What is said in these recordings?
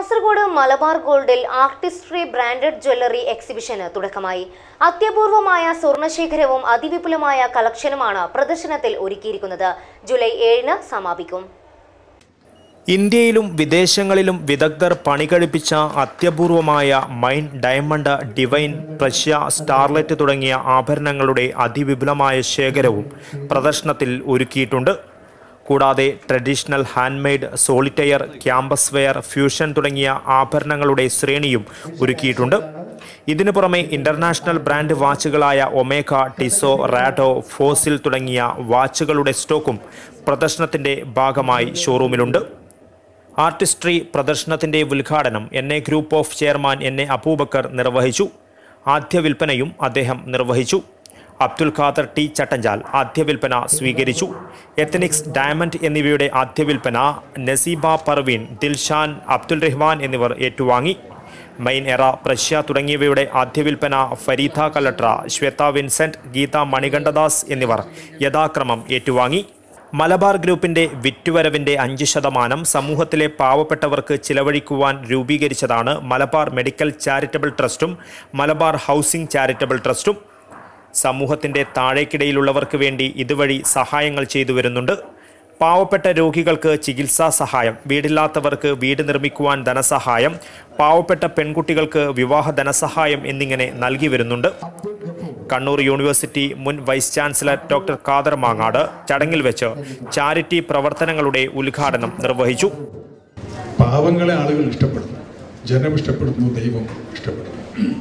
കാസർഗോഡ് മലബാർ ഗോൾഡിൽ artistry branded jewellery എക്സിബിഷന് തുടക്കമായി അത്യപൂർവമായ സ്വർണശേഖരവും അതിവിപുലമായ കളക്ഷനുമാണ് പ്രദർശനത്തിൽ ഒരുക്കിയിരിക്കുന്നത് ജൂലൈ ഏഴിന് സമാപിക്കും ഇന്ത്യയിലും വിദേശങ്ങളിലും വിദഗ്ധർ പണികഴിപ്പിച്ച അത്യപൂർവമായ mine diamond divine precia starlet തുടങ്ങിയ ആഭരണങ്ങളുടെ അതിവിപുലമായ ശേഖരവും പ്രദർശനത്തിൽ ഒരുക്കിയിട്ടുണ്ട് കൂടാതെ traditional handmade solitaire campus wear fusion തുടങ്ങിയ ആഭരണങ്ങളുടെ ശ്രേണിയും ഒരുക്കിയിട്ടുണ്ട് ഇതിനു പുറമെ ഇന്റർനാഷണൽ ബ്രാൻഡ് വാച്ചുകളായ ഒമേഗ ടിസോ റാഡോ ഫോസിൽ തുടങ്ങിയ വാച്ചുകളുടെ സ്റ്റോക്കും പ്രദർശനത്തിന്റെ ഭാഗമായി ഷോറൂമിലുണ്ട് ആർട്ടിസ്ട്രി പ്രദർശനത്തിന്റെ ഉദ്ഘാടനം N A group of chairman N A Abubakar നിർവഹിച്ചു ആദ്യ വിൽപ്പനയും അദ്ദേഹം നിർവഹിച്ചു അബ്ദുൽ ഖാദർ ടി ചട്ടഞ്ചാൽ ആദ്യ വിൽപ്പന സ്വീകരിച്ചു എത്തനിക്സ് ഡയമണ്ട് എന്നിവയുടെ ആദ്യ വിൽപ്പന നസീബ പർവീൻ ദിൽഷാൻ അബ്ദുൽ റഹ്മാൻ എന്നിവർ ഏറ്റുവാങ്ങി മൈൻ എറ പ്രഷ്യ തുടങ്ങിയവയുടെ ആദ്യ വിൽപ്പന ഫരീദ കല്ലട്ര ശ്വേത വിൻസെന്റ് ഗീത മണികണ്ഠദാസ് എന്നിവർ യഥാക്രമം ഏറ്റുവാങ്ങി മലബാർ ഗ്രൂപ്പിന്റെ വിറ്റുവരവിന്റെ അഞ്ച് ശതമാനം സമൂഹത്തിലെ പാവപ്പെട്ടവർക്ക് ചിലവഴിക്കുവാൻ രൂപീകരിച്ചതാണ് മലബാർ മെഡിക്കൽ ചാരിറ്റബിൾ ട്രസ്റ്റും മലബാർ ഹൗസിംഗ് ചാരിറ്റബിൾ ട്രസ്റ്റും സമൂഹത്തിന്റെ താഴേക്കിടയിലുള്ളവർക്ക് വേണ്ടി ഇതുവഴി സഹായങ്ങൾ ചെയ്തു വരുന്നുണ്ട് പാവപ്പെട്ട രോഗികൾക്ക് ചികിത്സാ സഹായം വീടില്ലാത്തവർക്ക് വീട് നിർമ്മിക്കുവാൻ ധനസഹായം പാവപ്പെട്ട പെൺകുട്ടികൾക്ക് വിവാഹ ധനസഹായം എന്നിങ്ങനെ നൽകി വരുന്നുണ്ട് കണ്ണൂർ യൂണിവേഴ്സിറ്റി മുൻ vice chancellor doctor Khader Mangad ചടങ്ങിൽ വെച്ച് ചാരിറ്റി പ്രവർത്തനങ്ങളുടെ ഉദ്ഘാടനം നിർവഹിച്ചു പാവങ്ങളെ ആളുകൾ ഇഷ്ടപ്പെടുന്നു ജനം ഇഷ്ടപ്പെടുന്നു ദൈവം ഇഷ്ടപ്പെടുന്നു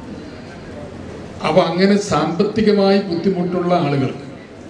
അപ്പോൾ അങ്ങനെ സാമ്പത്തികമായി ബുദ്ധിമുട്ടുള്ള ആളുകൾക്ക്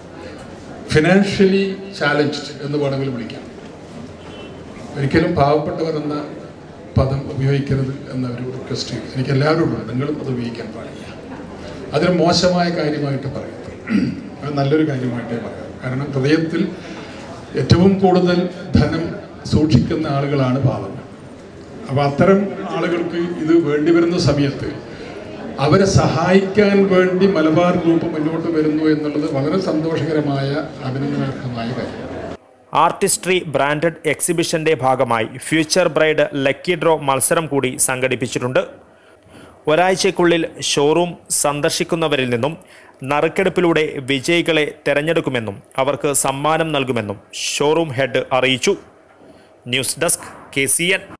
ഫിനാൻഷ്യലി ചാലഞ്ച്ഡ് എന്ന് വേണമെങ്കിൽ വിളിക്കാം ഒരിക്കലും പാവപ്പെട്ടവർ എന്ന പദം ഉപയോഗിക്കരുത് എന്ന ഒരു റിക്വസ്റ്റ് എനിക്ക് എല്ലാവരോടും നിങ്ങളും അത് ഉപയോഗിക്കാൻ പാടില്ല അതൊരു മോശമായ കാര്യമായിട്ട് പറയരുത് അത് നല്ലൊരു കാര്യമായിട്ടേ പറയാം കാരണം ഹൃദയത്തിൽ ഏറ്റവും കൂടുതൽ ധനം സൂക്ഷിക്കുന്ന ആളുകളാണ് പാവങ്ങൾ അപ്പോൾ അത്തരം ആളുകൾക്ക് ഇത് വേണ്ടി വരുന്ന സമയത്ത് അവരെ സഹായിക്കാൻ വേണ്ടി മലബാർ ഗ്രൂപ്പ് മുന്നോട്ട് വരുന്നു എന്നുള്ളത് വളരെ സന്തോഷകരമായ അഭിനന്ദനാർഹമായ കാര്യമാണ് ആർട്ടിസ്ട്രി ബ്രാൻഡഡ് എക്സിബിഷന്റെ ഭാഗമായി ഫ്യൂച്ചർ ബ്രൈഡ് ലക്കി ഡ്രോ മത്സരം കൂടി സംഘടിപ്പിച്ചിട്ടുണ്ട് ഒരാഴ്ചയ്ക്കുള്ളിൽ ഷോറൂം സന്ദർശിക്കുന്നവരിൽ നിന്നും നറുക്കെടുപ്പിലൂടെ വിജയികളെ തെരഞ്ഞെടുക്കുമെന്നും അവർക്ക് സമ്മാനം നൽകുമെന്നും ഷോറൂം ഹെഡ് അറിയിച്ചു ന്യൂസ് ഡെസ്ക് കെ